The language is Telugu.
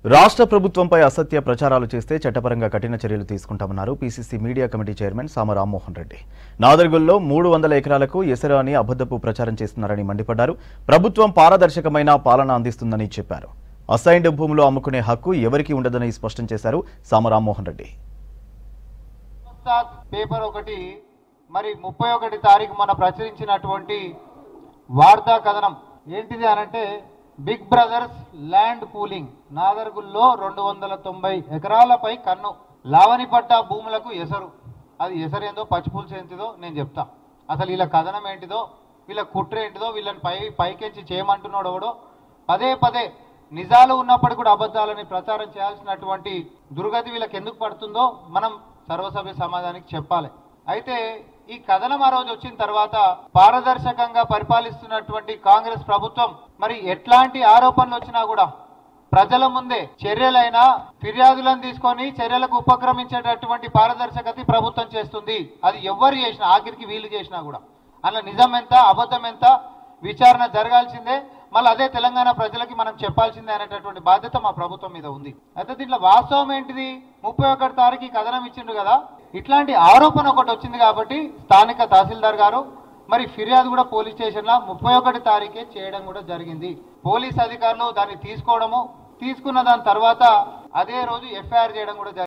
రాష్ట్ర ప్రభుత్వంపై అసత్య ప్రచారాలు చేస్తే చట్టపరంగా కఠిన చర్యలు తీసుకుంటామన్నారు పీసీసీ మీడియా కమిటీ చైర్మన్ సామ రామ్మోహన్ రెడ్డి నాదర్గుల్లో మూడు వందల ఎకరాలకు ఎసరు అని అబద్ధపు ప్రచారం చేస్తున్నారని మండిపడ్డారు ప్రభుత్వం పారదర్శకమైన పాలన అందిస్తుందని చెప్పారు అసైన్డ్ భూములు అమ్ముకునే హక్కు ఎవరికీ ఉండదని స్పష్టం చేశారు సామ రామ్మోహన్ రెడ్డి ఉస్తాద్ పేపర్ ఒకటి మరి ముప్పై ఒకటి తారీఖు మన ప్రచురించినటువంటి వార్తా కథనం ఏంటిది అనంటే బిగ్ బ్రదర్స్ ల్యాండ్ పూలింగ్ నాదర్గుల్లో రెండు వందల తొంభై ఎకరాలపై కన్ను లావణిపట్ట భూములకు ఎసరు అది ఎసరు ఏందో పచ్చిపులుసు ఏంటిదో నేను చెప్తా అసలు వీళ్ళ కథనం ఏంటిదో వీళ్ళ కుట్ర ఏంటిదో వీళ్ళని పై పైకెంచి చేయమంటున్నాడు ఎవడో పదే పదే నిజాలు ఉన్నప్పటికీ కూడా అబద్ధాలని ప్రచారం చేయాల్సినటువంటి దుర్గతి వీళ్ళకి ఎందుకు పడుతుందో మనం సర్వసభ్య సమాజానికి చెప్పాలి అయితే ఈ కథనం ఆ రోజు వచ్చిన తర్వాత పారదర్శకంగా పరిపాలిస్తున్నటువంటి కాంగ్రెస్ ప్రభుత్వం మరి ఎట్లాంటి ఆరోపణలు వచ్చినా కూడా ప్రజల ముందే చర్యలైనా ఫిర్యాదులను తీసుకొని చర్యలకు ఉపక్రమించేటటువంటి పారదర్శకత ఈ ప్రభుత్వం చేస్తుంది అది ఎవరు చేసినా ఆఖరికి వీళ్ళు చేసినా కూడా అలా నిజం ఎంత అబద్ధం ఎంత విచారణ జరగాల్సిందే మళ్ళీ అదే తెలంగాణ ప్రజలకి మనం చెప్పాల్సిందే అనేటటువంటి బాధ్యత మా ప్రభుత్వం మీద ఉంది అయితే దీంట్లో వాస్తవం ఏంటిది ముప్పై ఒకటి తారీఖు ఈ కథనం ఇచ్చిండు కదా ఇట్లాంటి ఆరోపణ ఒకటి వచ్చింది కాబట్టి స్థానిక తహసీల్దార్ గారు మరి ఫిర్యాదు కూడా పోలీస్ స్టేషన్లో ముప్పై ఒకటి తారీఖే చేయడం కూడా జరిగింది పోలీస్ అధికారులు దాన్ని తీసుకోవడము తీసుకున్న దాని తర్వాత అదే రోజు ఎఫ్ఐఆర్ చేయడం కూడా జరిగింది